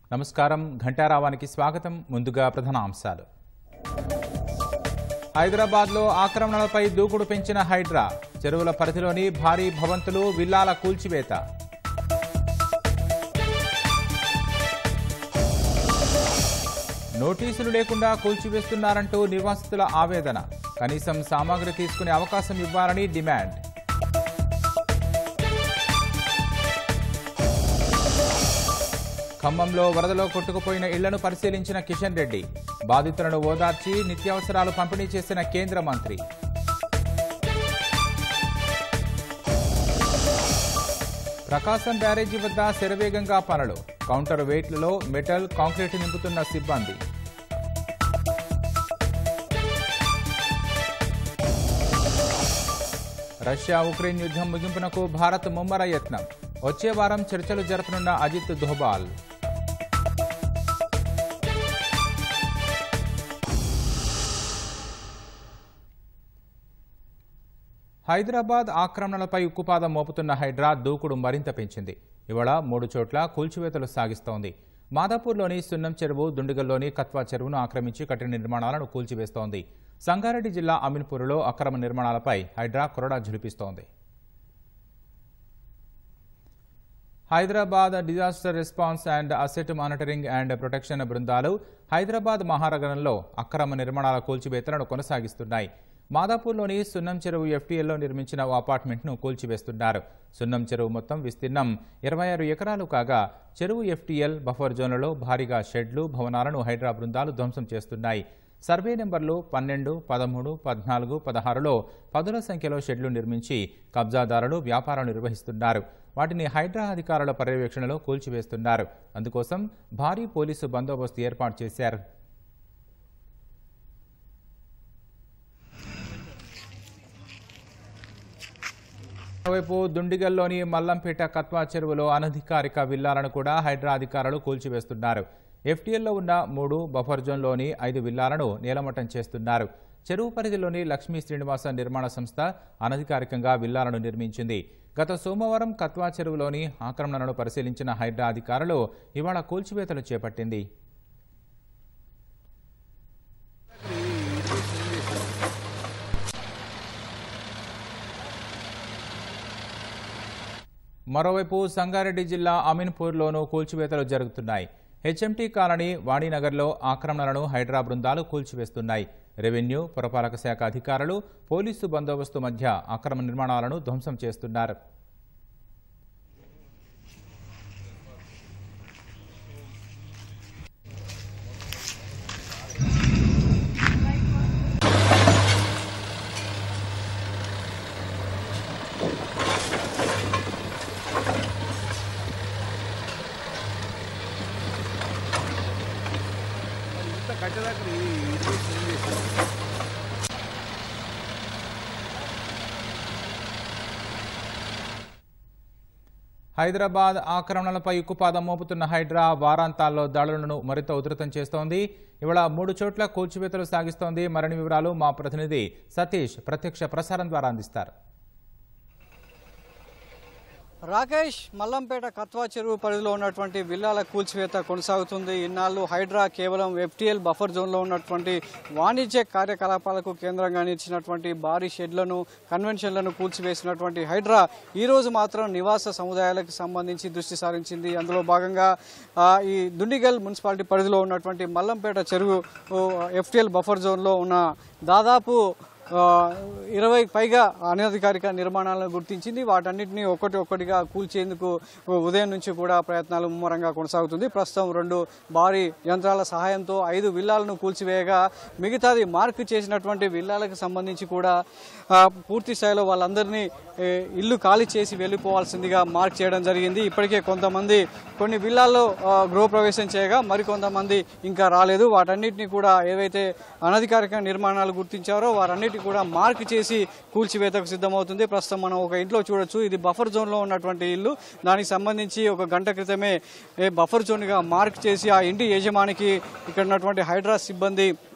నమస్కారం ఘంటారావానికి స్వాగతం ముందుగా ప్రధాన అంశాలు హైదరాబాద్లో ఆక్రమణలపై దూకుడు పెంచిన హైడ్రా చెరువుల పరిధిలోని భారీ భవంతులు విల్లాల కూల్చివేత నోటీసులు లేకుండా కూల్చివేస్తున్నారంటూ నివాసితుల ఆవేదన కనీసం సామాగ్రి తీసుకునే అవకాశం ఇవ్వాలని డిమాండ్ ఖమ్మంలో వరదలో కొట్టుకుపోయిన ఇళ్లను పరిశీలించిన కిషన్ రెడ్డి బాధితులను ఓదార్చి నిత్యావసరాలు పంపిణీ చేసిన కేంద్ర మంత్రి ప్రకాశం బ్యారేజీ వద్ద శరవేగంగా పనులు కౌంటర్ వెయిట్లలో మెటల్ కాంక్రీట్ నింపుతున్న సిబ్బంది రష్యా ఉక్రెయిన్ యుద్ధం ముగింపునకు భారత్ ముమ్మర యత్నం వచ్చే వారం చర్చలు జరపనున్న అజిత్ దోబాల్ హైదరాబాద్ ఆక్రమణలపై ఉక్కుపాదం మోపుతున్న హైడ్రా దూకుడు మరింత పెంచింది ఇవాళ మూడు చోట్ల కూల్చివేతలు సాగిస్తోంది మాదాపూర్లోని సున్నం చెరువు దుండిగల్లోని కత్వా చెరువును ఆక్రమించి కట్టిన నిర్మాణాలను కూల్చివేస్తోంది సంగారెడ్డి జిల్లా అమీన్పూర్లో అక్రమ నిర్మాణాలపై హైడ్రా కొరడా ఝులిపిస్తోంది Hyderabad disaster response and asset monitoring and protection బృందాలు హైదరాబాద్ మహానగరంలో అక్రమ నిర్మాణాల కూల్చివేతలను కొనసాగిస్తున్నాయి మాదాపూర్లోని సున్నం చెరువు ఎఫ్టీఎల్లో నిర్మించిన ఓ అపార్ట్మెంట్ను కూల్చివేస్తున్నారు సున్నం చెరువు మొత్తం విస్తీర్ణం ఇరవై ఆరు ఎకరాలు కాగా చెరువు ఎఫ్టీఎల్ బఫర్ జోన్లలో భారీగా షెడ్లు భవనాలను హైడ్రా బృందాలు ధ్వంసం చేస్తున్నాయి సర్వే నెంబర్లు పన్నెండు పదమూడు పద్నాలుగు పదహారులో పదుల సంఖ్యలో షెడ్లు నిర్మించి కబ్జాదారులు వ్యాపారాలు నిర్వహిస్తున్నారు వాటిని హైడ్రా అధికారుల పర్యవేక్షణలో కూల్చివేస్తున్నారు అందుకోసం భారీ పోలీసు బందోబస్తు ఏర్పాటు చేశారు మరోవైపు దుండిగల్లోని మల్లంపేట కత్వా చెరువులో అనధికారిక విల్లాలను కూడా హైడ్రా అధికారులు కూల్చివేస్తున్నారు ఎఫ్టీఎల్లో ఉన్న మూడు బఫర్ జోన్లోని ఐదు విల్లాలను నేలమట్టం చేస్తున్నారు చెరువు పరిధిలోని లక్ష్మీ శ్రీనివాస నిర్మాణ సంస్థ అనధికారికంగా విల్లాలను నిర్మించింది గత సోమవారం కత్వా చెరువులోని ఆక్రమణలను పరిశీలించిన హైడ్రా అధికారులు ఇవాళ కూల్చివేతలు చేపట్టింది మరోవైపు సంగారెడ్డి జిల్లా అమీన్పూర్లోనూ కూల్చివేతలు జరుగుతున్నాయి హెచ్ఎంటీ కాలనీ వాణినగర్లో ఆక్రమణలను హైడ్రా బృందాలు కూల్చివేస్తున్నాయి రెవెన్యూ పురపాలక శాఖ అధికారులు పోలీసు బందోబస్తు మధ్య అక్రమ నిర్మాణాలను ధ్వంసం చేస్తున్నారు హైదరాబాద్ ఆక్రమణలపై ఉక్కుపాదం మోపుతున్న హైడ్రా వారాంతాల్లో దాడులను మరింత ఉధృతం చేస్తోంది ఇవాళ మూడు చోట్ల కూల్చివేతలు సాగిస్తోంది మరిన్ని వివరాలు మా ప్రతినిధి సతీష్ ప్రత్యక్ష ప్రసారం ద్వారా అందిస్తారు రాకేష్ మల్లంపేట కత్వా చెరువు పరిధిలో ఉన్నటువంటి విల్లాల కూల్చివేత కొనసాగుతుంది ఇన్నాళ్ళు హైడ్రా కేవలం ఎఫ్టీఎల్ బఫర్ జోన్లో ఉన్నటువంటి వాణిజ్య కార్యకలాపాలకు కేంద్రంగా నిలిచినటువంటి భారీ షెడ్లను కన్వెన్షన్లను కూల్చివేసినటువంటి హైడ్రా ఈ రోజు మాత్రం నివాస సముదాయాలకు సంబంధించి దృష్టి సారించింది అందులో భాగంగా ఆ, ఈ దుండిగల్ మున్సిపాలిటీ పరిధిలో ఉన్నటువంటి మల్లంపేట చెరువు ఎఫ్టీఎల్ బఫర్ జోన్లో ఉన్న దాదాపు ఆ, ఇరవై పైగా అనధికారిక నిర్మాణాలను గుర్తించింది వాటన్నిటిని ఒక్కటి ఒక్కటిగా కూల్చేందుకు ఉదయం నుంచి కూడా ప్రయత్నాలు ముమ్మరంగా కొనసాగుతుంది ప్రస్తుతం రెండు భారీ యంత్రాల సహాయంతో ఐదు విల్లాలను కూల్చివేయగా మిగతాది మార్క్ చేసినటువంటి విల్లాలకు సంబంధించి కూడా ఆ, పూర్తి స్థాయిలో వాళ్ళందరినీ ఏ, ఇల్లు ఖాళీ చేసి వెళ్ళిపోవాల్సిందిగా మార్క్ చేయడం జరిగింది ఇప్పటికే కొంతమంది కొన్ని విల్లాల్లో ఆ, గృహప్రవేశం చేయగా మరికొంతమంది ఇంకా రాలేదు వాటన్నిటిని కూడా ఏవైతే అనధికారిక నిర్మాణాలు గుర్తించారో వారన్నిటి కూడా మార్క్ చేసి కూల్చివేతకు సిద్ధమవుతుంది ప్రస్తుతం మనం ఒక ఇంట్లో చూడొచ్చు ఇది బఫర్ జోన్ లో ఉన్నటువంటి ఇల్లు దానికి సంబంధించి ఒక గంట క్రితమే ఏ బఫర్ జోన్ గా మార్క్ చేసి ఆ ఇంటి యజమానికి ఇక్కడ ఉన్నటువంటి హైడ్రా సిబ్బంది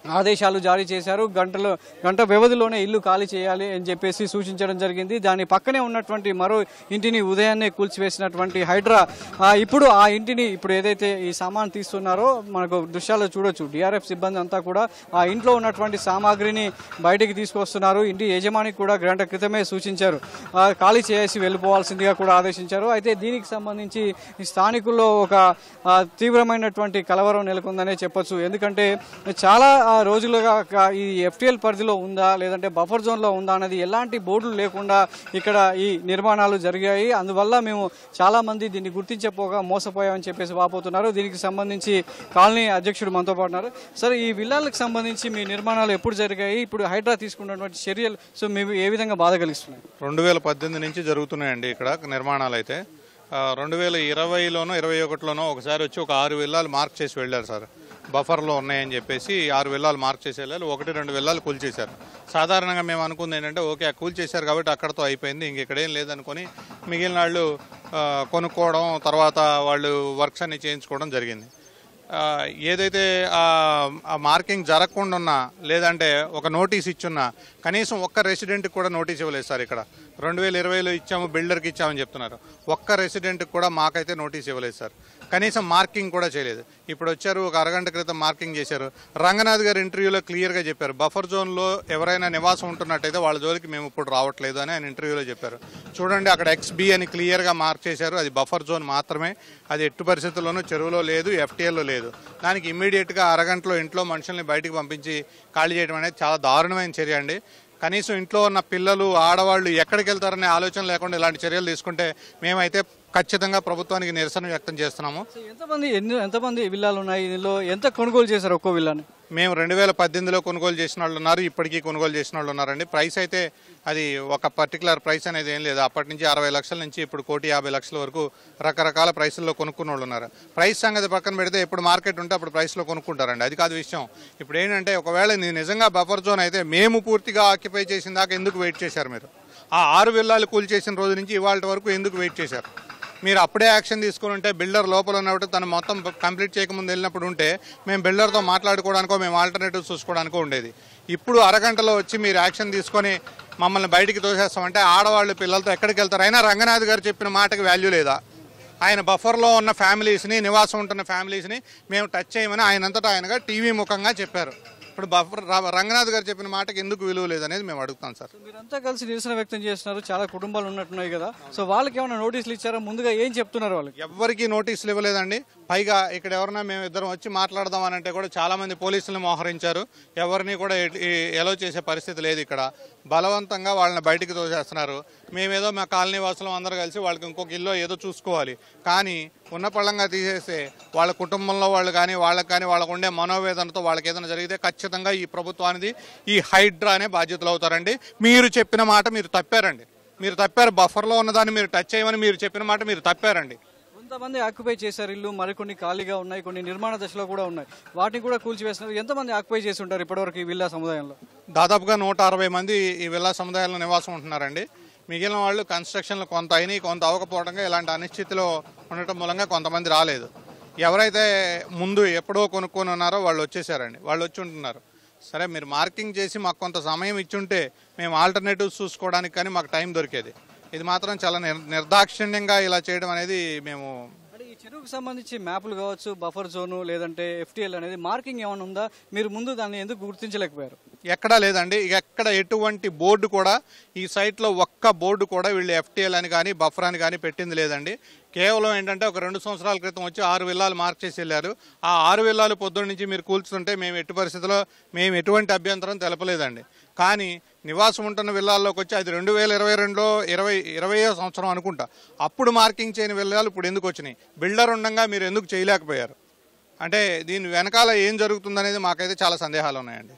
ఆదేశాలు జారీ చేశారు గంటలో గంట వ్యవధిలోనే ఇల్లు ఖాళీ చేయాలి అని చెప్పేసి సూచించడం జరిగింది దాని పక్కనే ఉన్నటువంటి మరో ఇంటిని ఉదయాన్నే కూల్చివేసినటువంటి హైడ్రా ఆ, ఇప్పుడు ఆ ఇంటిని ఇప్పుడు ఏదైతే ఈ సామాన్ తీస్తున్నారో మనకు దృశ్యాల్లో చూడొచ్చు డిఆర్ఎఫ్ సిబ్బంది అంతా కూడా ఆ ఇంట్లో ఉన్నటువంటి సామాగ్రిని బయటికి తీసుకొస్తున్నారు ఇంటి యజమానికి కూడా గంట క్రితమే సూచించారు ఆ, ఖాళీ చేసి వెళ్ళిపోవాల్సిందిగా కూడా ఆదేశించారు అయితే దీనికి సంబంధించి ఈ స్థానికుల్లో ఒక ఆ, తీవ్రమైనటువంటి కలవరం నెలకొందనే చెప్పొచ్చు ఎందుకంటే చాలా ఆ, రోజులుగా క- ఈ ఎఫ్టిఎల్ పరిధిలో ఉందా లేదంటే బఫర్ జోన్లో ఉందా అనేది ఎలాంటి బోర్డులు లేకుండా ఇక్కడ ఈ నిర్మాణాలు జరిగాయి అందువల్ల మేము చాలా మంది దీన్ని గుర్తించపోగా మోసపోయామని చెప్పేసి వాపోతున్నారు దీనికి సంబంధించి కాలనీ అధ్యక్షుడు మనతో పాటు ఉన్నారు సరే ఈ విల్లాలకు సంబంధించి మీ నిర్మాణాలు ఎప్పుడు జరిగాయి ఇప్పుడు హైడ్రా తీసుకున్నటువంటి చర్యలు సో మేము ఏ విధంగా బాధ కలిగిస్తున్నాయి రెండు వేల పద్దెనిమిది నుంచి జరుగుతున్నాయండి ఇక్కడ నిర్మాణాలు అయితే ఆ, రెండు వేల ఇరవైలోనో ఇరవై ఒకటిలోనో ఒకసారి వచ్చి ఒక ఆరు విల్లాలు మార్క్ చేసి వెళ్ళారు సార్ బఫర్లో ఉన్నాయని చెప్పేసి ఈ ఆరు విల్లాలు మార్క్ చేసి వెళ్ళారు ఒకటి రెండు విల్లాలు కూల్చేశారు సాధారణంగా మేము అనుకుంది ఏంటంటే ఓకే కూల్చేశారు కాబట్టి అక్కడతో అయిపోయింది ఇంక ఇక్కడ ఏం లేదనుకొని మిగిలిన వాళ్ళు ఆ, కొనుక్కోవడం తర్వాత వాళ్ళు వర్క్స్ అన్ని చేయించుకోవడం జరిగింది ఆ, ఏదైతే ఆ ఆ మార్కింగ్ జరగకుండా ఉన్నా లేదంటే ఒక నోటీస్ ఇచ్చున్నా కనీసం ఒక్క రెసిడెంట్కి కూడా నోటీస్ ఇవ్వలేదు సార్ ఇక్కడ రెండు వేల ఇరవైలో ఇచ్చాము బిల్డర్కి ఇచ్చామని చెప్తున్నారు ఒక్క రెసిడెంట్కి కూడా మాకైతే నోటీస్ ఇవ్వలేదు సార్ కనీసం మార్కింగ్ కూడా చేయలేదు ఇప్పుడు వచ్చారు ఒక అరగంట క్రితం మార్కింగ్ చేశారు రంగనాథ్ గారు ఇంటర్వ్యూలో క్లియర్గా చెప్పారు బఫర్ జోన్లో ఎవరైనా నివాసం ఉంటున్నట్టయితే వాళ్ళ జోలికి మేము ఇప్పుడు రావట్లేదు అని ఆయన ఇంటర్వ్యూలో చెప్పారు చూడండి అక్కడ ఎక్స్బి అని క్లియర్గా మార్క్ చేశారు అది బఫర్ జోన్ మాత్రమే అది ఎట్టు పరిస్థితుల్లోనూ చెరువులో లేదు ఎఫ్టీఎల్లో లేదు దానికి ఇమ్మీడియట్గా అరగంటలో ఇంట్లో మనుషుల్ని బయటికి పంపించి ఖాళీ చేయడం అనేది చాలా దారుణమైన చర్య అండి కనీసం ఇంట్లో ఉన్న పిల్లలు ఆడవాళ్ళు ఎక్కడికి వెళ్తారనే ఆలోచన లేకుండా ఇలాంటి చర్యలు తీసుకుంటే మేమైతే ఖచ్చితంగా ప్రభుత్వానికి నిరసన వ్యక్తం చేస్తున్నాము సో ఎంతమంది ఎన్ని ఎంతమంది విల్లాలు ఉన్నాయి ఇందులో ఎంత కొనుగోలు చేశారు ఒక్కో విల్లాని మేము రెండు వేల పద్దెనిమిదిలో కొనుగోలు చేసిన వాళ్ళు ఉన్నారు ఇప్పటికీ కొనుగోలు చేసిన వాళ్ళు ఉన్నారండి ప్రైస్ అయితే అది ఒక పర్టికులర్ ప్రైస్ అనేది ఏం లేదు అప్పటి నుంచి అరవై లక్షల నుంచి ఇప్పుడు కోటి యాభై లక్షల వరకు రకరకాల ప్రైసుల్లో కొనుక్కున్న వాళ్ళు ఉన్నారు ప్రైస్ సంగతి పక్కన పెడితే ఇప్పుడు మార్కెట్ ఉంటే అప్పుడు ప్రైస్లో కొనుక్కుంటారండి అది కాదు విషయం ఇప్పుడు ఏంటంటే ఒకవేళ నీ నిజంగా బఫర్ జోన్ అయితే మేము పూర్తిగా ఆక్యుపై చేసిన దాకా ఎందుకు వెయిట్ చేశారు మీరు ఆ ఆరు విల్లాలు కూల్ చేసిన రోజు నుంచి ఇవాళ వరకు ఎందుకు వెయిట్ చేశారు మీరు అప్పుడే యాక్షన్ తీసుకుని ఉంటే బిల్డర్ లోపల ఉన్నప్పుడు తను మొత్తం కంప్లీట్ చేయకముందు వెళ్ళినప్పుడు ఉంటే మేము బిల్డర్తో మాట్లాడుకోవడానికో మేము ఆల్టర్నేటివ్స్ చూసుకోవడానికో ఉండేది ఇప్పుడు అరగంటలో వచ్చి మీరు యాక్షన్ తీసుకొని మమ్మల్ని బయటికి తోసేస్తామంటే ఆడవాళ్ళు పిల్లలతో ఎక్కడికి వెళ్తారు అయినా రంగనాథ్ గారు చెప్పిన మాటకి వాల్యూ లేదా ఆయన బఫర్లో ఉన్న ఫ్యామిలీస్ని నివాసం ఉంటున్న ఫ్యామిలీస్ని మేము టచ్ చేయమని ఆయనంతటా ఆయనగా టీవీ ముఖంగా చెప్పారు ఇప్పుడు బఫర్ రా- రంగనాథ్ గారు చెప్పిన మాటకి ఎందుకు విలువ లేదనేది మేము అడుగుతాం సార్ మీరంతా కలిసి నిరసన వ్యక్తం చేస్తున్నారు చాలా కుటుంబాలు ఉన్నట్టున్నాయి కదా సో వాళ్ళకి ఏమైనా నోటీసులు ఇచ్చారా ముందుగా ఏం చెప్తున్నారు వాళ్ళకి ఎవ్వరికీ నోటీసులు ఇవ్వలేదండి పైగా ఇక్కడ ఎవరైనా మేము ఇద్దరం వచ్చి మాట్లాడదాం అని అంటే కూడా చాలా మంది పోలీసులు మోహరించారు ఎవరిని కూడా ఎలో చేసే పరిస్థితి లేదు ఇక్కడ బలవంతంగా వాళ్ళని బయటికి తోసేస్తున్నారు మేమేదో మా కాలనీ వాసులం అందరూ కలిసి వాళ్ళకి ఇంకొక ఇల్లు ఏదో చూసుకోవాలి కానీ ఉన్న పళ్ళంగా తీసేస్తే వాళ్ళ కుటుంబంలో వాళ్ళు కానీ వాళ్ళకి కానీ వాళ్ళకు ఉండే మనోవేదనతో వాళ్ళకి ఏదైనా జరిగితే ఖచ్చితంగా ఈ ప్రభుత్వానికి ఈ హైడ్రానే బాధ్యతలు అవుతారండి మీరు చెప్పిన మాట మీరు తప్పారండి మీరు తప్పారు బఫర్లో ఉన్నదాన్ని మీరు టచ్ చేయమని మీరు చెప్పిన మాట మీరు తప్పారండి కొంతమంది ఆక్యుపై చేశారు ఇల్లు మరికొన్ని ఖాళీగా ఉన్నాయి కొన్ని నిర్మాణ దశలో కూడా ఉన్నాయి వాటిని కూడా కూల్చివేస్తున్నారు ఎంతమంది ఆక్యుపై చేసి ఉంటారు ఇప్పటివరకు ఈ విల్లా సముదాయంలో దాదాపుగా నూట అరవై మంది ఈ విల్లా సముదాయాల్లో నివాసం ఉంటున్నారండి మిగిలిన వాళ్ళు కన్స్ట్రక్షన్లు కొంత అయినాయి కొంత అవ్వకపోవడంగా ఇలాంటి అనిశ్చితిలో ఉండటం మూలంగా కొంతమంది రాలేదు ఎవరైతే ముందు ఎప్పుడో కొనుక్కొని ఉన్నారో వాళ్ళు వచ్చేసారండి వాళ్ళు వచ్చి ఉంటున్నారు సరే మీరు మార్కింగ్ చేసి మాకు కొంత సమయం ఇచ్చుంటే మేము ఆల్టర్నేటివ్స్ చూసుకోవడానికి కానీ మాకు టైం దొరికేది ఇది మాత్రం చాలా నిర్ నిర్దాక్షిణ్యంగా ఇలా చేయడం అనేది మేము అంటే ఈ చెరువుకు సంబంధించి మ్యాపులు కావచ్చు బఫర్ జోను లేదంటే ఎఫ్టీఎల్ అనేది మార్కింగ్ ఏమైనా ఉందా మీరు ముందు దాన్ని ఎందుకు గుర్తించలేకపోయారు ఎక్కడా లేదండి ఇక ఎక్కడ ఎటువంటి బోర్డు కూడా ఈ సైట్లో ఒక్క బోర్డు కూడా వీళ్ళు ఎఫ్టీఎల్ అని కానీ బఫర్ అని కానీ పెట్టింది లేదండి కేవలం ఏంటంటే ఒక రెండు సంవత్సరాల క్రితం వచ్చి ఆరు విల్లాలు మార్క్ చేసి వెళ్ళారు ఆ ఆరు విల్లాలు పొద్దున్న నుంచి మీరు కూల్చుతుంటే మేము ఎట్టి పరిస్థితిలో మేము ఎటువంటి అభ్యంతరం తెలపలేదండి కానీ నివాసం ఉంటున్న విల్లాల్లోకి వచ్చి అది రెండు వేల ఇరవై రెండులో ఇరవై ఇరవయో సంవత్సరం అనుకుంటా అప్పుడు మార్కింగ్ చేయని విల్లాలు ఇప్పుడు ఎందుకు వచ్చినాయి బిల్డర్ ఉండగా మీరు ఎందుకు చేయలేకపోయారు అంటే దీని వెనకాల ఏం జరుగుతుందనేది మాకైతే చాలా సందేహాలు ఉన్నాయండి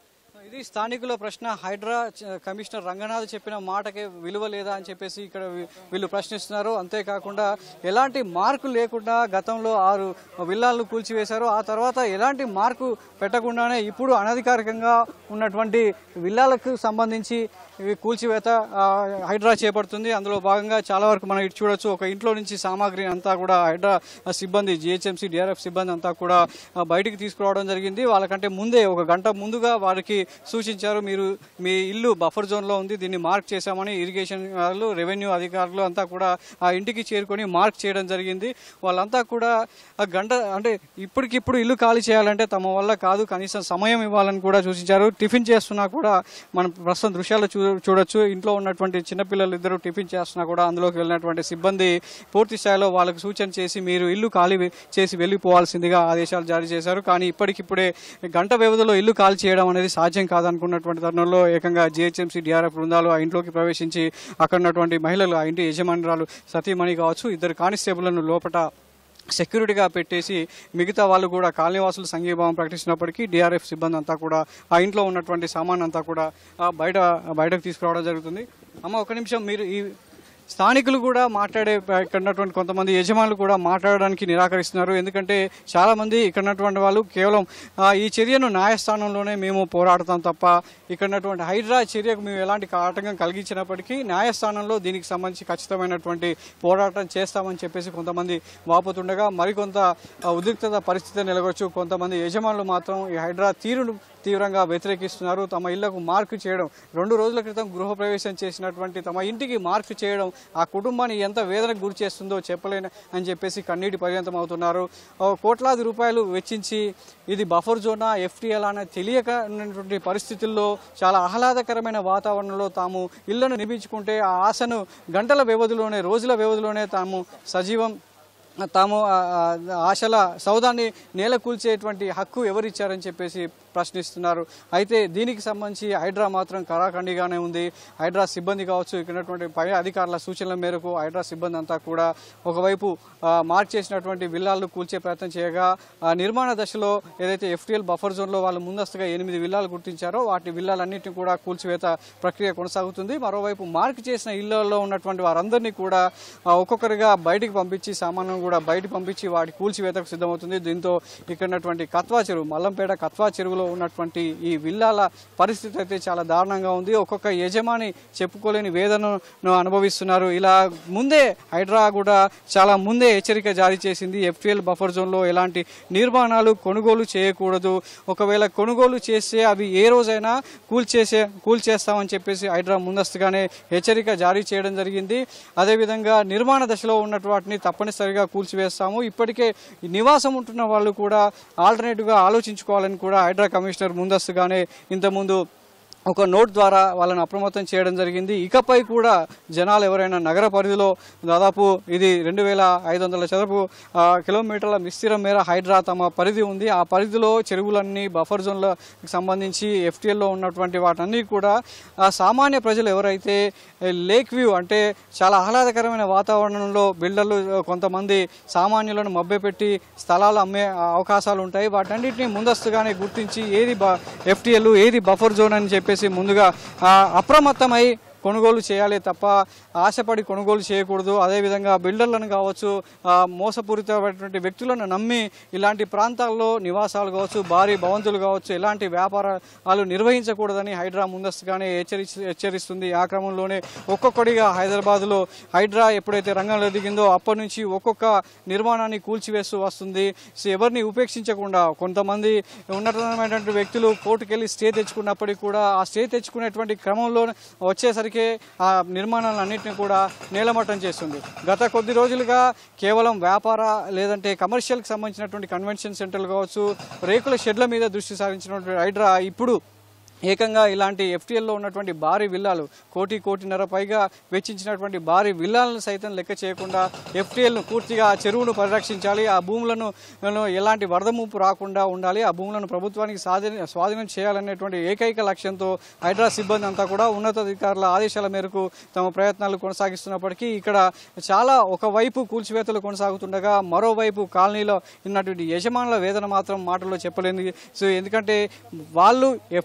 ఇది స్థానికుల ప్రశ్న హైడ్రా చ- కమిషనర్ రంగనాథ్ చెప్పిన మాటకే విలువ లేదా అని చెప్పేసి ఇక్కడ వీ- వీళ్ళు ప్రశ్నిస్తున్నారు అంతేకాకుండా ఎలాంటి మార్కు లేకుండా గతంలో ఆరు విల్లాలను కూల్చివేశారు ఆ తర్వాత ఎలాంటి మార్కు పెట్టకుండానే ఇప్పుడు అనధికారికంగా ఉన్నటువంటి విల్లాలకు సంబంధించి ఇవి కూల్చివేత ఆ, హైడ్రా చేపడుతుంది అందులో భాగంగా చాలా వరకు మనం ఇటు చూడొచ్చు ఒక ఇంట్లో నుంచి సామాగ్రి అంతా కూడా హైడ్రా సిబ్బంది జిహెచ్ఎంసీ డిఆర్ఎఫ్ సిబ్బంది అంతా కూడా ఆ, బయటికి తీసుకురావడం జరిగింది వాళ్ళకంటే ముందే ఒక గంట ముందుగా వారికి సూచించారు మీరు మీ ఇల్లు బఫర్ జోన్ లో ఉంది దీన్ని మార్క్ చేశామని ఇరిగేషన్ వాళ్ళు రెవెన్యూ అధికారులు అంతా కూడా ఆ ఇంటికి చేరుకొని మార్క్ చేయడం జరిగింది వాళ్ళంతా కూడా ఆ గంట అంటే ఇప్పటికిప్పుడు ఇల్లు ఖాళీ చేయాలంటే తమ వల్ల కాదు కనీసం సమయం ఇవ్వాలని కూడా సూచించారు టిఫిన్ చేస్తున్నా కూడా మనం ప్రస్తుతం దృశ్యాలు చూ చూడొచ్చు ఇంట్లో ఉన్నటువంటి చిన్నపిల్లలు ఇద్దరు టిఫిన్ చేస్తున్నా కూడా అందులోకి వెళ్ళినటువంటి సిబ్బంది పూర్తి స్థాయిలో వాళ్ళకు సూచన చేసి మీరు ఇల్లు ఖాళీ చేసి వెళ్ళిపోవాల్సిందిగా ఆదేశాలు జారీ చేశారు కానీ ఇప్పటికిప్పుడే గంట వ్యవధిలో ఇల్లు ఖాళీ చేయడం అనేది సాధ్యం కాదనుకున్నటువంటి తరుణంలో ఏకంగా జిహెచ్ఎంసీ డిఆర్ఎఫ్ బృందాలు ఆ ఇంట్లోకి ప్రవేశించి అక్కడ ఉన్నటువంటి మహిళలు ఆ ఇంటి యజమానురాలు సతీమణి కావచ్చు ఇద్దరు కానిస్టేబుల్లను లోపట సెక్యూరిటీగా పెట్టేసి మిగతా వాళ్ళు కూడా కాలనీవాసులు సంఘీభావం ప్రకటించినప్పటికీ డిఆర్ఎఫ్ సిబ్బంది అంతా కూడా ఆ ఇంట్లో ఉన్నటువంటి సామాన్ అంతా కూడా ఆ, బయట బయటకు తీసుకురావడం జరుగుతుంది అమ్మ ఒక నిమిషం మీరు ఈ స్థానికులు కూడా మాట్లాడే ఇక్కడ ఉన్నటువంటి కొంతమంది యజమానులు కూడా మాట్లాడడానికి నిరాకరిస్తున్నారు ఎందుకంటే చాలా మంది ఇక్కడ ఉన్నటువంటి వాళ్ళు కేవలం ఆ, ఈ చర్యను న్యాయస్థానంలోనే మేము పోరాడతాం తప్ప ఇక్కడ ఉన్నటువంటి హైడ్రా చర్యకు మేము ఎలాంటి ఆటంకం కలిగించినప్పటికీ న్యాయస్థానంలో దీనికి సంబంధించి ఖచ్చితమైనటువంటి పోరాటం చేస్తామని చెప్పేసి కొంతమంది వాపోతుండగా మరికొంత ఆ, ఉద్రిక్తత పరిస్థితి నెలకొచ్చు కొంతమంది యజమానులు మాత్రం ఈ హైడ్రా తీరును తీవ్రంగా వ్యతిరేకిస్తున్నారు తమ ఇళ్లకు మార్కు చేయడం రెండు రోజుల క్రితం గృహప్రవేశం చేసినటువంటి తమ ఇంటికి మార్కు చేయడం ఆ కుటుంబాన్ని ఎంత వేదనకు గురి చేస్తుందో చెప్పలేను అని చెప్పేసి కన్నీటి పర్యంతం అవుతున్నారు ఓ కోట్లాది రూపాయలు వెచ్చించి ఇది బఫర్ జోనా ఎఫ్టీఎల్ అనే తెలియక ఉన్నటువంటి పరిస్థితుల్లో చాలా ఆహ్లాదకరమైన వాతావరణంలో తాము ఇళ్లను నిర్మించుకుంటే ఆ ఆశను గంటల వ్యవధిలోనే రోజుల వ్యవధిలోనే తాము సజీవం తాము ఆ, ఆ, ఆశల సౌదాన్ని నేల కూల్చేటువంటి హక్కు ఎవరిచ్చారని చెప్పేసి ప్రశ్నిస్తున్నారు అయితే దీనికి సంబంధించి హైడ్రా మాత్రం కరాఖండిగానే ఉంది హైడ్రా సిబ్బంది కావచ్చు ఇక్కడ ఉన్నటువంటి పై అధికారుల సూచనల మేరకు హైడ్రా సిబ్బంది అంతా కూడా ఒకవైపు ఆ, మార్క్ చేసినటువంటి విల్లాలను కూల్చే ప్రయత్నం చేయగా ఆ నిర్మాణ దశలో ఏదైతే ఎఫ్టీఎల్ బఫర్ జోన్లో వాళ్ళు ముందస్తుగా ఎనిమిది విల్లాలు గుర్తించారో వాటి విల్లాలన్నింటినీ కూడా కూల్చివేత ప్రక్రియ కొనసాగుతుంది మరోవైపు మార్క్ చేసిన ఇళ్లలో ఉన్నటువంటి వారందరినీ కూడా ఆ, ఒక్కొక్కరిగా బయటికి పంపించి సామాన్యం కూడా బయటికి పంపించి వాటి కూల్చివేతకు సిద్ధమవుతుంది దీంతో ఇక్కడ ఉన్నటువంటి కత్వా చెరువు మల్లంపేట కత్వా చెరువులో ఉన్నటువంటి ఈ విల్లాల పరిస్థితి అయితే చాలా దారుణంగా ఉంది ఒక్కొక్క యజమాని చెప్పుకోలేని వేదనను అనుభవిస్తున్నారు ఇలా ముందే హైడ్రా కూడా చాలా ముందే హెచ్చరిక జారీ చేసింది ఎఫ్టీఎల్ బఫర్ జోన్లో ఎలాంటి నిర్మాణాలు కొనుగోలు చేయకూడదు ఒకవేళ కొనుగోలు చేస్తే అవి ఏ రోజైనా కూల్చేసే కూల్చేస్తామని చెప్పేసి హైడ్రా ముందస్తుగానే హెచ్చరిక జారీ చేయడం జరిగింది అదేవిధంగా నిర్మాణ దశలో ఉన్నటువంటి వాటిని తప్పనిసరిగా కూల్చివేస్తాము ఇప్పటికే ఈ నివాసం ఉంటున్న వాళ్ళు కూడా ఆల్టర్నేటివ్గా ఆలోచించుకోవాలని కూడా హైడ్రా కమిషనర్ ముందస్తుగానే ఇంతకుముందు ఒక నోట్ ద్వారా వాళ్ళని అప్రమత్తం చేయడం జరిగింది ఇకపై కూడా జనాలు ఎవరైనా నగర పరిధిలో దాదాపు ఇది రెండు వేల ఐదు వందల చదరపు ఆ, కిలోమీటర్ల విస్తీర్ణం మేర హైడ్రా తమ పరిధి ఉంది ఆ పరిధిలో చెరువులన్నీ బఫర్ జోన్లకు సంబంధించి ఎఫ్టీఎల్లో ఉన్నటువంటి వాటన్నీ కూడా ఆ, సామాన్య ప్రజలు ఎవరైతే ఏ, లేక్ వ్యూ అంటే చాలా ఆహ్లాదకరమైన వాతావరణంలో బిల్డర్లు ఆ, కొంతమంది సామాన్యులను మభ్యపెట్టి స్థలాలు అమ్మే ఆ, అవకాశాలు ఉంటాయి వాటన్నిటిని ముందస్తుగానే గుర్తించి ఏది ఎఫ్టీఎల్ ఏది బఫర్ జోన్ అని చెప్పేసి ముందుగా ఆ, అప్రమత్తమై కొనుగోలు చేయాలి తప్ప ఆశపడి కొనుగోలు చేయకూడదు అదేవిధంగా బిల్డర్లను కావచ్చు ఆ, మోసపూరితమైనటువంటి వ్యక్తులను నమ్మి ఇలాంటి ప్రాంతాల్లో నివాసాలు కావచ్చు భారీ భవంతులు కావచ్చు ఎలాంటి వ్యాపారాలు నిర్వహించకూడదని హైడ్రా ముందస్తుగానే హెచ్చరి హెచ్చరిస్తుంది ఆ క్రమంలోనే ఒక్కొక్కడిగా హైదరాబాద్లో హైడ్రా ఎప్పుడైతే రంగంలో దిగిందో అప్పటి నుంచి ఒక్కొక్క నిర్మాణాన్ని కూల్చివేస్తూ వస్తుంది సో ఎవరిని ఉపేక్షించకుండా కొంతమంది ఉన్నతమైనటువంటి వ్యక్తులు కోర్టుకెళ్లి స్టే తెచ్చుకున్నప్పటికీ కూడా ఆ స్టే తెచ్చుకునేటువంటి క్రమంలో వచ్చేసరికి ఆ నిర్మాణాలన్నింటినీ కూడా నేలమట్టం చేస్తుంది గత కొద్ది రోజులుగా కేవలం వ్యాపార లేదంటే కమర్షియల్కి సంబంధించినటువంటి కన్వెన్షన్ సెంటర్లు కావచ్చు రేకుల షెడ్ల మీద దృష్టి సారించినటువంటి హైడ్రా ఇప్పుడు ఏకంగా ఇలాంటి ఎఫ్టీఎల్లో ఉన్నటువంటి భారీ విల్లాలు కోటి కోటిన్నర పైగా వెచ్చించినటువంటి భారీ విల్లాలను సైతం లెక్క చేయకుండా ఎఫ్టీఎల్ను పూర్తిగా ఆ చెరువును పరిరక్షించాలి ఆ భూములను ను ఎలాంటి వరద ముప్పు రాకుండా ఉండాలి ఆ భూములను ప్రభుత్వానికి స్వాధీన స్వాధీనం చేయాలనేటువంటి ఏకైక లక్ష్యంతో హైడ్రా సిబ్బంది అంతా కూడా ఉన్నతాధికారుల ఆదేశాల మేరకు తమ ప్రయత్నాలు కొనసాగిస్తున్నప్పటికీ ఇక్కడ చాలా ఒకవైపు కూల్చివేతలు కొనసాగుతుండగా మరోవైపు కాలనీలో ఉన్నటువంటి యజమానుల వేదన మాత్రం మాటల్లో చెప్పలేని సో ఎందుకంటే వాళ్ళు ఎఫ్టీఎల్లో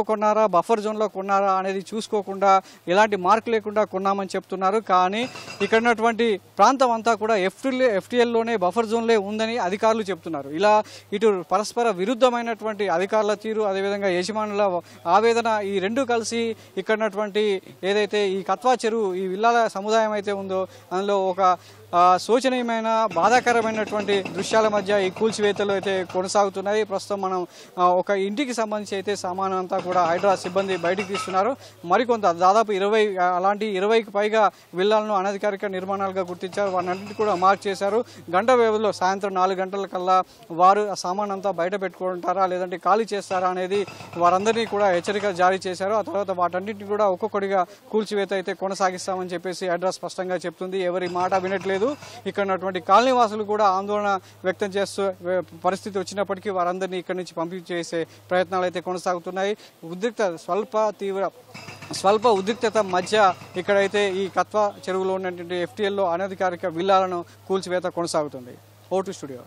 కొన్నారా బఫర్ జోన్లో కొన్నారా అనేది చూసుకోకుండా ఎలాంటి మార్క్ లేకుండా కొన్నామని చెప్తున్నారు కానీ ఇక్కడ ఉన్నటువంటి ప్రాంతం అంతా కూడా ఎఫ్టీఎల్ ఎఫ్టీఎల్లోనే బఫర్ జోన్లే ఉందని అధికారులు చెప్తున్నారు ఇలా ఇటు పరస్పర విరుద్ధమైనటువంటి అధికారుల తీరు అదేవిధంగా యజమానుల ఆవేదన ఈ రెండు కలిసి ఇక్కడ ఉన్నటువంటి ఏదైతే ఈ కత్వా చెరువు ఈ విల్లాల సముదాయం అయితే ఉందో అందులో ఒక ఆ, శోచనీయమైన బాధాకరమైనటువంటి దృశ్యాల మధ్య ఈ కూల్చివేతలు అయితే కొనసాగుతున్నాయి ప్రస్తుతం మనం ఆ, ఒక ఇంటికి సంబంధించి అయితే సామాను అంతా కూడా హైడ్రా సిబ్బంది బయటికి తీస్తున్నారు మరికొంత దాదాపు ఇరవై ఆ, అలాంటి ఇరవైకి పైగా విల్లాలను అనధికారిక నిర్మాణాలుగా గుర్తించారు వాటిని కూడా మార్క్ చేశారు గంట వ్యవధిలో సాయంత్రం నాలుగు గంటల కల్లా వారు ఆ సామాన్ అంతా బయట పెట్టుకుంటారా లేదంటే ఖాళీ చేస్తారా అనేది వారందరినీ కూడా హెచ్చరిక జారీ చేశారు ఆ తర్వాత వాటన్నిటిని కూడా ఒక్కొక్కటిగా కూల్చివేత అయితే కొనసాగిస్తామని చెప్పేసి అడ్రస్ స్పష్టంగా చెప్తుంది ఎవరి మాట వినట్లేదు ఇక్కడ ఉన్నటువంటి కాలనీ వాసులు కూడా ఆందోళన వ్యక్తం చేస్తూ వే- పరిస్థితి వచ్చినప్పటికీ వారందరినీ ఇక్కడి నుంచి పంపించేసే ప్రయత్నాలు అయితే కొనసాగుతున్నాయి ఉద్రిక్త స్వల్ప తీవ్ర స్వల్ప ఉద్రిక్తత మధ్య ఇక్కడైతే ఈ కత్వ చెరువులో ఉన్నటువంటి ఎఫ్టీఎల్లో అనధికారిక విల్లాలను కూల్చివేత కొనసాగుతుంది ఓటు స్టూడియో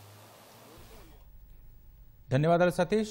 ధన్యవాదాలు సతీష్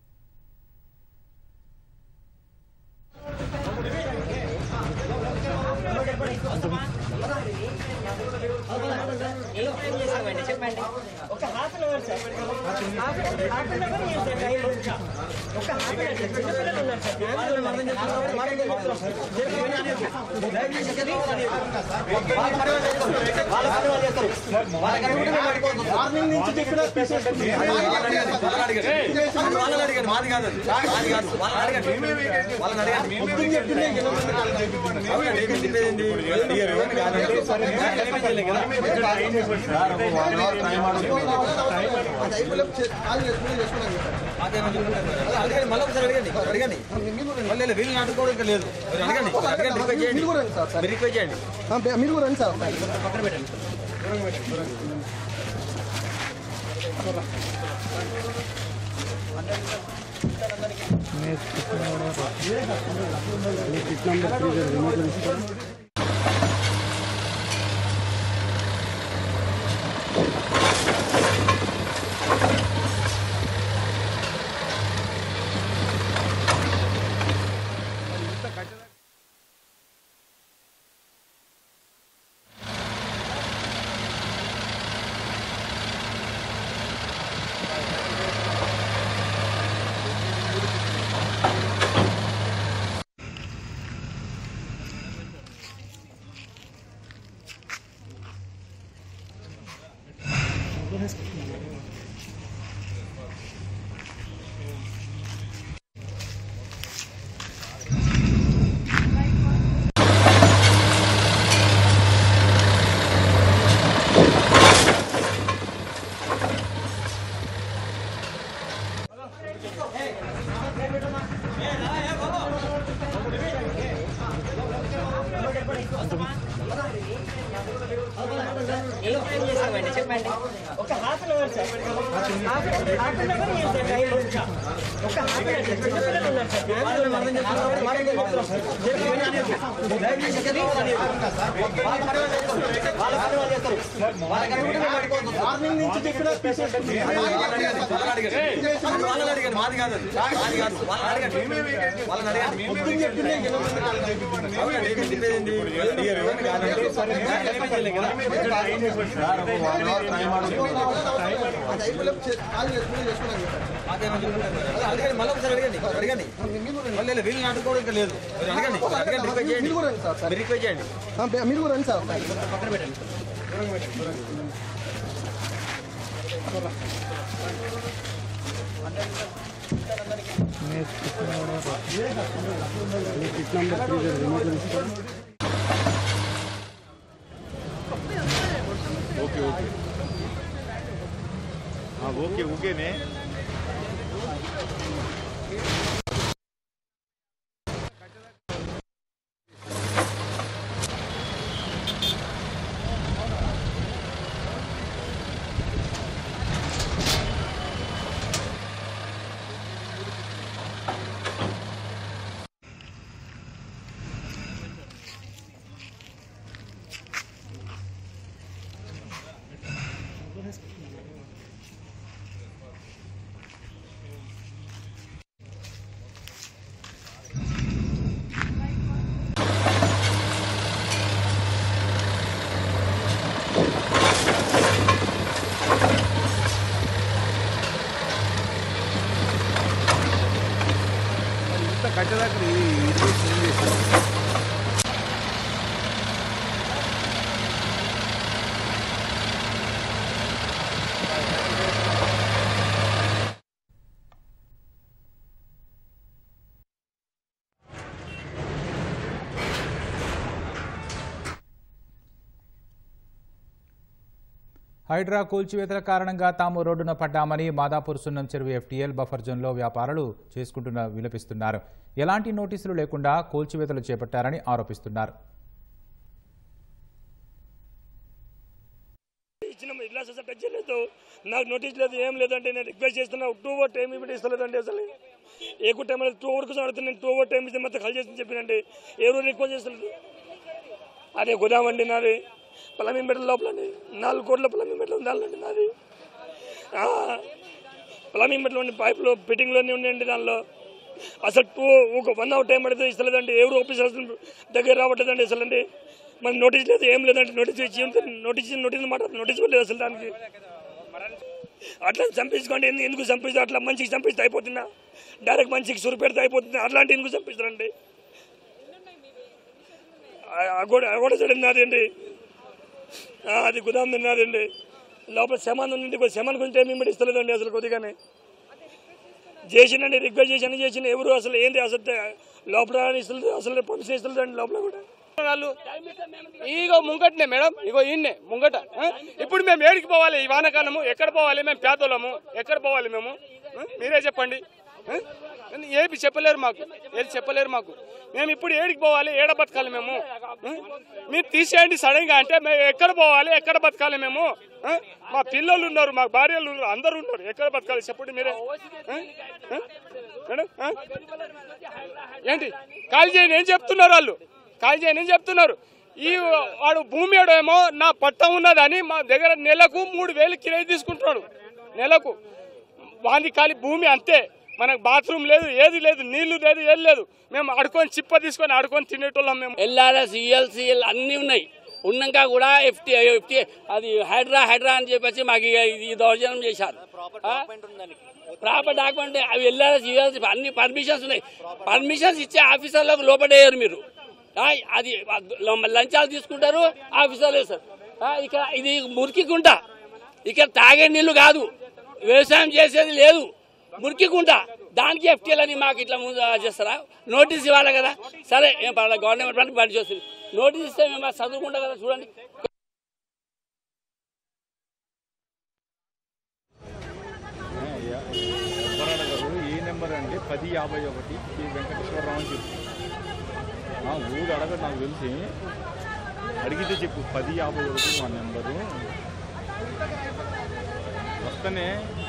మళ్ళీ ఒకసారి అడగండి అడగండి మళ్ళీ వీళ్ళు నాటుకోవడం ఇంకా లేదు మీరు అడగండి అడగండి రిక్వెస్ట్ చేయండి మీరు రిక్వెస్ట్ చేయండి మీరు కూడా రండి సార్ పక్కన పెట్టండి వాళ్ళని అడగండి మాది కాదు అది. మాది కాదు వాళ్ళని అడగండి వాళ్ళని అడగండి అవునండి, మీకు చెప్పేది ఏంటి? ఇవన్నీ కాదండి. అదేమండి? అడగండి మళ్ళీ ఒకసారి అడగండి అడగండి మళ్ళీ వీళ్ళు నాటుకోవడం ఇంకా లేదు మీరు అడగండి అడగండి రిక్వెస్ట్ చేయండి మీరు కూడా రండి సార్ మీరు రిక్వెస్ట్ చేయండి మీరు కూడా రండి సార్ పక్కన పెట్టండి ఓకే ఓకేనే కట్టేదాకా ఏం చేశారు హైడ్రా కూల్చివేతల కారణంగా తాము రోడ్డున పడ్డామని మాదాపూర్ సున్నం చెరువు ఎఫ్టీఎల్ బఫర్ జోన్లో వ్యాపారులు చేసుకుంటున్న విలపిస్తున్నారు ఎలాంటి నోటీసులు లేకుండా కూల్చివేతలు చేపట్టారని ఆరోపిస్తున్నారు ఇచ్చిన ఇల్లాస్ అసలు టచ్ చేయలేదు నాకు నోటీస్ లేదు ఏం లేదంటే నేను రిక్వెస్ట్ చేస్తున్నా టూ ఓవర్ టైం ఇవ్వండి ఇస్తలేదండి అసలు ఏ టైం టూ ఓవర్ కోసం అడుగుతాను నేను టూ ఓవర్ టైం ఇస్తే మొత్తం కాల్ చేసి చెప్పినండి ఎవరు రిక్వెస్ట్ చేస్తలేదు అదే గోదాం అండి నాది పొలమీన్ మెడల్ లోపల నాలుగు కోట్ల పొలమీన్ మెడల్ ఉండాలండి నాది పొలమీన్ మెడల్ ఉండి పైపులు ఫిట్టింగ్లోనే ఉన్నాయండి దానిలో అసలు టూ ఒక వన్ అవర్ టైం పడితే ఇస్తలేదండి ఎవరు ఆఫీసర్స్ దగ్గర రావట్లేదండి అసలు అండి మరి నోటీస్ లేదు ఏం లేదంటే నోటీస్ ఇచ్చి ఉంటే నోటీస్ నోటీస్ మాట నోటీస్ కూడా లేదు అసలు దానికి అట్లా చంపించుకోండి ఎందుకు ఎందుకు చంపిస్తే అట్లా మంచికి చంపిస్తే అయిపోతుందా డైరెక్ట్ మంచికి సురు పెడితే అయిపోతుంది అట్లాంటి ఎందుకు చంపిస్తారండి అగోడ అగోడ సైడ్ నాదండి ఆ, అది గుదాం తిన్నారండి లోపల శమాన్ ఉంది కొద్ది శమాన్ గురించి ఏమి ఇస్తలేదండి అసలు కొద్దిగానే చేసినండి రిక్వెస్ట్ చేసిన చేసిన ఎవరు అసలు ఏంది అసలు లోపల ఇస్తలేదు అసలు పర్మిషన్ ఇస్తలేదండి లోపల కూడా వాళ్ళు ఇగో ముంగటనే మేడం ఇగో ఈయన్నే ముంగట ఆ? ఇప్పుడు మేము ఏడికి పోవాలి ఈ వానకాలము ఎక్కడ పోవాలి మేము పేదోళ్ళము ఎక్కడ పోవాలి మేము ఆ? మీరే చెప్పండి ఆ? ఏమి చెప్పలేరు మాకు ఏది చెప్పలేరు మాకు మేము ఇప్పుడు ఏడికి పోవాలి ఏడ బతకాలి మేము ఆ? మీరు తీసేయండి సడన్ గా అంటే మేము ఎక్కడ పోవాలి ఎక్కడ బతకాలి మేము ఆ? మా పిల్లలు ఉన్నారు మా భార్యలు ఉన్నారు అందరు ఉన్నారు ఎక్కడ బతకాలి చెప్పండి మీరే ఆ? ఆ? మేడం ఆ? ఏంటి కాల్ చేయని ఏం చెప్తున్నారు వాళ్ళు కాల్ చేయని ఏం చెప్తున్నారు ఈ వాడు భూమి ఏమో నా పట్ట ఉన్నదని మా దగ్గర నెలకు మూడు వేలు కిరాయి తీసుకుంటున్నాడు నెలకు వాంది ఖాళీ భూమి అంతే మనకు బాత్రూమ్ లేదు ఏది లేదు నీళ్లు లేదు ఏది లేదు మేము అడుకొని చిప్ప తీసుకొని అడుకొని తినేటోళ్ళం మేము ఎల్ఆర్ఎస్ ఈఎల్సీఎల్ అన్నీ ఉన్నాయి ఉన్నాక కూడా ఎఫ్టీ ఎఫ్టీ అది హైడ్రా హైడ్రా అని చెప్పేసి మాకు ఇక ఇది దౌర్జన్యం చేశారు ప్రాపర్ డాక్యుమెంట్ అవి ఎల్ఆర్ఎస్ ఈఎల్సీ అన్ని పర్మిషన్స్ ఉన్నాయి పర్మిషన్స్ ఇచ్చే ఆఫీసర్లకు లోపడేయరు మీరు ఆ, అది లంచాలు తీసుకుంటారు ఆఫీసర్లు వేస్తారు ఆ, ఇక్కడ ఇది మురికి గుంట ఇక్కడ తాగే నీళ్లు కాదు వ్యవసాయం చేసేది లేదు మురికి గుంట దానికి ఎఫ్టీఎల్ అని మాకు ఇట్లా ముందు చేస్తారా నోటీస్ ఇవ్వాలి కదా సరే ఏం పర్వాలేదు గవర్నమెంట్ పని పని చేస్తుంది నోటీస్ ఇస్తే మేము అది చదువుకుంటాం కదా చూడండి ఎవ్వరాడ గారు ఏ నెంబర్ అంటే పది యాభై ఒకటి శ్రీ వెంకటేశ్వరరావు అని చెప్పు ఆ, ఊరు అడగదు నాకు తెలిసి అడిగితే చెప్పు పది యాభై ఒకటి మా నెంబరు వస్తనే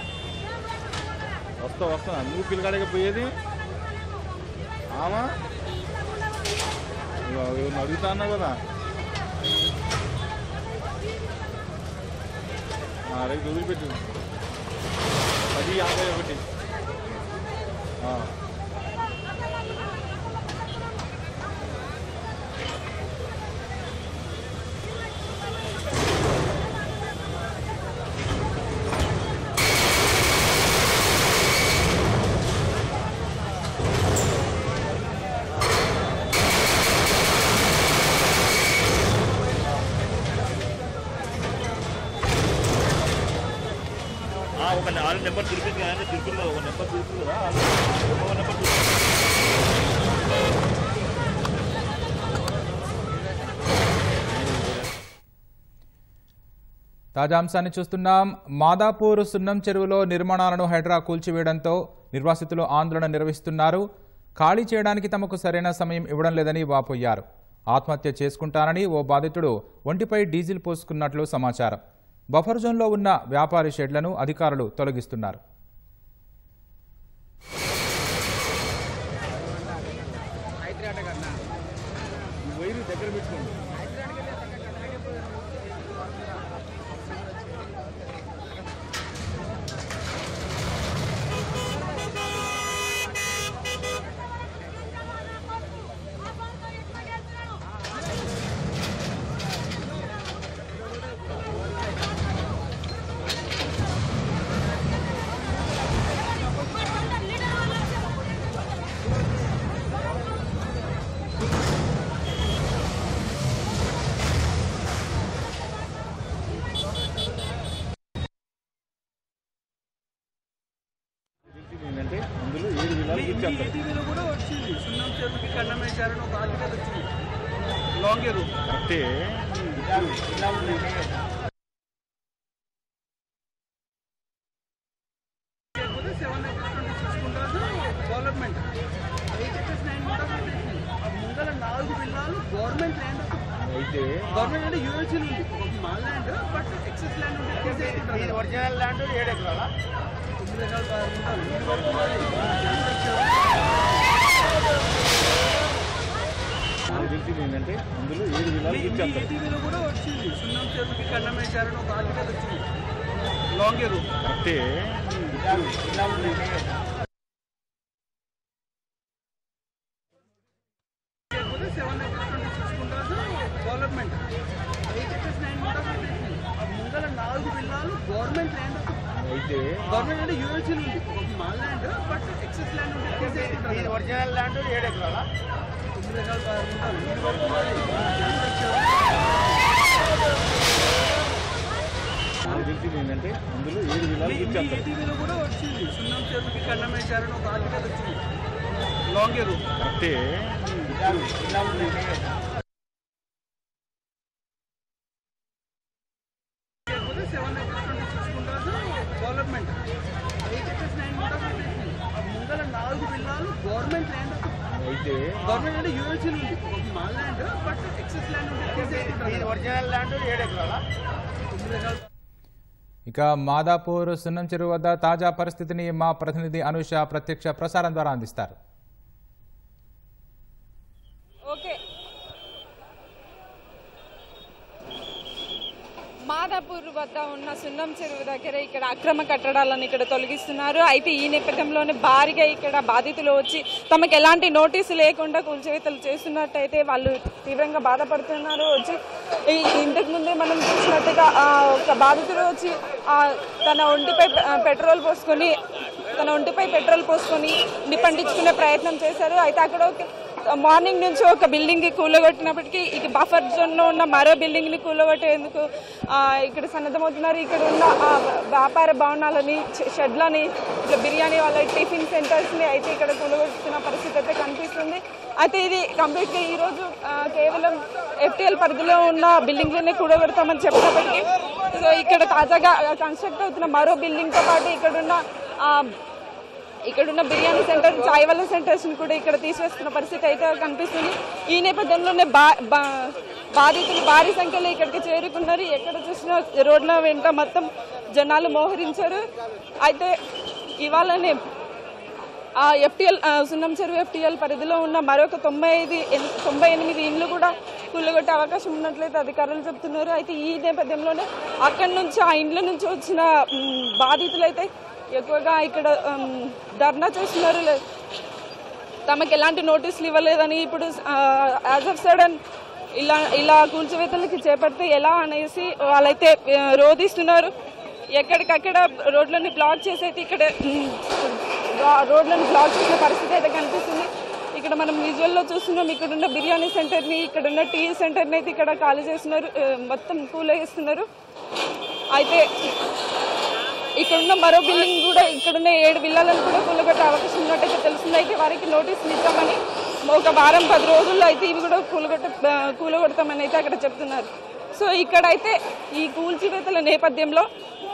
వస్తా వస్తా నువ్వు పిల్లగాడికి పోయేది ఆమా ఎవరిని అడుగుతా అన్నావు కదా ఆ, రైతు వదిలిపెట్టు పది యాభై ఒకటి ఆ. ఆ, ఒక ఆరు నెంబర్ తిరుపతి కానీ తిరుపతిలో ఒక నెంబర్ తిరుపతి కదా ఒక నెంబర్ తిరుపతి తాజా అంశాన్ని చూస్తున్నాం మాదాపూర్ సున్నం చెరువులో నిర్మాణాలను హైడ్రా కూల్చివేయడంతో నిర్వాసితులు ఆందోళన నిర్వహిస్తున్నారు ఖాళీ చేయడానికి తమకు సరైన సమయం ఇవ్వడం లేదని వాపోయారు ఆత్మహత్య చేసుకుంటానని ఓ బాధితుడు ఒంటిపై డీజిల్ పోసుకున్నట్లు సమాచారం బఫర్ జోన్లో ఉన్న వ్యాపారి షెడ్లను అధికారులు తొలగిస్తున్నారు ఈ వైరు దగ్గర పెట్టుకోండి ఏంటంటే అందులో ఏడు విధాలు గుర్తిస్తారు టీవీలో కూడా వచ్చింది సున్నం చెరువుకి కన్నం వేశారని ఒక ఆర్టికల్ వచ్చింది లాంగ్ ఎరు కరెక్టే లేకపోతే సెవెన్ ఎకర్స్ నుండి చూసుకుంటారు డెవలప్మెంట్ ఎయిట్ ఎకర్స్ నైన్ ఆ ముందర నాలుగు విల్లాలు గవర్నమెంట్ ల్యాండ్ అయితే గవర్నమెంట్ అంటే యూఎల్సీ ఉంది ఒక మా ల్యాండ్ బట్ ఎక్సెస్ ల్యాండ్ ఉంటే తీసేసుకుంటారు ఒరిజినల్ ల్యాండ్ ఏడు ఎకరాల తొమ్మిది ఎకరాలు బాగా ఉంటారు ఇది వరకు నాకు తెలిసింది ఏంటంటే అందులో ఏడు విధాలు గుర్తిస్తారు టీవీలో కూడా వచ్చింది సున్నం చెరువుకి కన్నం వేశారని ఒక ఆర్టికల్ వచ్చింది లాంగ్ ఎరు కరెక్టే లేకపోతే సెవెన్ ఎకర్స్ నుండి చూసుకుంటారు డెవలప్మెంట్ ఎయిట్ ఎకర్స్ నైన్ ఆ ముందర నాలుగు విల్లాలు గవర్నమెంట్ ల్యాండ్ అయితే గవర్నమెంట్ అంటే యూఎల్సీ ఉంది ఒక మా ల్యాండ్ బట్ ఎక్సెస్ ల్యాండ్ ఉంటే తీసేసుకుంటారు ఒరిజినల్ ల్యాండ్ ఏడు ఎకరాల తొమ్మిది ఎకరాలు బాగా ఉంటారు ఇది వరకు నాకు తెలిసింది ఏంటంటే అందులో ఏడు విధాలు గుర్తిస్తారు టీవీలో కూడా వచ్చింది సున్నం చెరువుకి కన్నం వేశారని ఒక ఆర్టికల్ వచ్చింది లాంగ్ ఎరు కరెక్టే లేకపోతే సెవెన్ ఎకర్స్ నుండి చూసుకుంటారు డెవలప్మెంట్ ఎయిట్ ఎకర్స్ నైన్ ఆ ముందర నాలుగు విల్లాలు గవర్నమెంట్ ల్యాండ్ అయితే గవర్నమెంట్ అంటే యూఎల్సీ ఉంది ఒక మా ల్యాండ్ బట్ ఎక్సెస్ ల్యాండ్ ఉంటే తీసేసుకుంటారు ఒరిజినల్ ల్యాండ్ ఏడు ఎకరాల తొమ్మిది ఎకరాలు ఇక మాదాపూర్ సున్నం చెరువు వద్ద తాజా పరిస్థితిని మా ప్రతినిధి అనుష ప్రత్యక్ష ప్రసారం ద్వారా అందిస్తారు ఓకే మాదాపూర్ వద్ద ఉన్న సున్నం చెరువు దగ్గర ఇక్కడ అక్రమ కట్టడాలను ఇక్కడ తొలగిస్తున్నారు అయితే ఈ నేపథ్యంలోనే భారీగా ఇక్కడ బాధితులు వచ్చి తమకు ఎలాంటి నోటీసు లేకుండా కూల్చివేతలు చేస్తున్నట్టయితే వాళ్ళు తీవ్రంగా బాధపడుతున్నారు వచ్చి ఈ- ఇంతకు ముందే మనం చూసినట్టుగా ఆ, ఒక బాధితుడు వచ్చి ఆ, తన ఒంటిపై ఆ, పెట్రోల్ పోసుకొని తన ఒంటిపై పెట్రోల్ పోసుకొని నిప్పండించుకునే ప్రయత్నం చేశారు అయితే అక్కడ ఒక మార్నింగ్ నుంచి ఒక బిల్డింగ్ కి కూలగొట్టినప్పటికీ ఇక బఫర్ జోన్ లో ఉన్న మరో బిల్డింగ్ ని కూలగొట్టేందుకు ఆ, ఇక్కడ సన్నద్ధమవుతున్నారు ఇక్కడ ఉన్న ఆ, వ్యాపార భవనాలని షె- షెడ్లని ఇట్లా బిర్యానీ వాళ్ళ టిఫిన్ సెంటర్స్ ని అయితే ఇక్కడ కూలగొట్టుతున్న పరిస్థితి అయితే కనిపిస్తుంది అయితే ఇది కంప్లీట్ గా ఈ రోజు ఆ, కేవలం ఎఫ్టీఎల్ పరిధిలో ఉన్న బిల్డింగ్లనే కూడగొడతామని చెప్పినప్పటికీ సో ఇక్కడ తాజాగా కన్స్ట్రక్ట్ అవుతున్న మరో బిల్డింగ్ తో పాటు ఇక్కడున్న ఆ, ఇక్కడున్న బిర్యానీ సెంటర్ చాయ్ వాళ్ళ సెంటర్స్ ని కూడా ఇక్కడ తీసివేస్తున్న పరిస్థితి అయితే కనిపిస్తుంది ఈ నేపథ్యంలోనే బా బా- బాధితులు భారీ సంఖ్యలో ఇక్కడికి చేరుకున్నారు ఎక్కడ చూసినా రోడ్ల వెంట మొత్తం జనాలు మోహరించారు అయితే ఇవాళనే ఆ ఎఫ్టీఎల్ సున్నం చెరువు ఎఫ్టీఎల్ పరిధిలో ఉన్న మరొక తొంభై ఐదు ఎన్- తొంభై ఎనిమిది ఇండ్లు కూడా కూలగొట్టే అవకాశం ఉన్నట్లయితే అధికారులు చెప్తున్నారు అయితే ఈ నేపథ్యంలోనే అక్కడి నుంచి ఆ ఇండ్ల నుంచి వచ్చిన మ్, బాధితులు అయితే ఎక్కువగా ఇక్కడ మ్, ధర్నా చేస్తున్నారు లే- తమకు ఎలాంటి నోటీసులు ఇవ్వలేదని ఇప్పుడు యాజ్ ఆఫ్ సడన్ ఇలా ఇలా కూల్చివేతలకి చేపడితే ఎలా అనేసి వాళ్ళైతే ఆ, రోధిస్తున్నారు ఎక్కడికక్కడ రోడ్లని బ్లాక్ చేసి అయితే ఇక్కడ మ్, రా- రోడ్లను బ్లాక్ చేసిన పరిస్థితి అయితే కనిపిస్తుంది ఇక్కడ మనం విజువల్లో చూస్తున్నాం ఇక్కడ ఉన్న బిర్యానీ సెంటర్ని ఇక్కడ ఉన్న టీ సెంటర్ని అయితే ఇక్కడ ఖాళీ చేస్తున్నారు ఆ, మొత్తం కూలేస్తున్నారు అయితే ఇక్కడున్న మరో బిల్డింగ్ కూడా ఇక్కడున్న ఏడు బిల్లాలను కూడా కూలగొట్టే అవకాశం ఉన్నట్టయితే తెలుస్తుంది అయితే వారికి నోటీసులు ఇద్దామని ఒక వారం పది రోజుల్లో అయితే ఇవి కూడా కూలగొట్ట ఆ, కూలగొడతామని అయితే అక్కడ చెప్తున్నారు సో ఇక్కడైతే ఈ కూల్చివేతల నేపథ్యంలో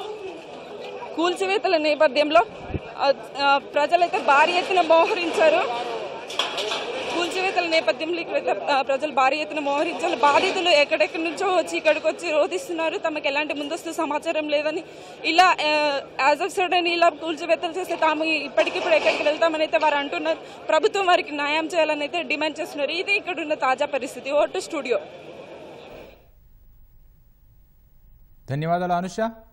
కూల్చివేతల నేపథ్యంలో ఆ, ఆ, ప్రజలైతే భారీ ఎత్తున మోహరించారు కూల్చివేతల నేపథ్యంలో ఇక్కడైతే ఆ, ప్రజలు భారీ ఎత్తున మోహరించారు బాధితులు ఎక్కడెక్కడి నుంచో వచ్చి ఇక్కడికి వచ్చి రోధిస్తున్నారు తమకు ఎలాంటి ముందస్తు సమాచారం లేదని ఇలా యాజ్ ఆఫ్ సడన్ ఇలా కూల్చివేతలు చేస్తే తాము ఇప్పటికిప్పుడు ఎక్కడికి వెళ్తామని అయితే వారు అంటున్నారు ప్రభుత్వం వారికి న్యాయం చేయాలని అయితే డిమాండ్ చేస్తున్నారు ఇది ఇక్కడ ఉన్న తాజా పరిస్థితి ఓటు స్టూడియో ధన్యవాదాలు అనుష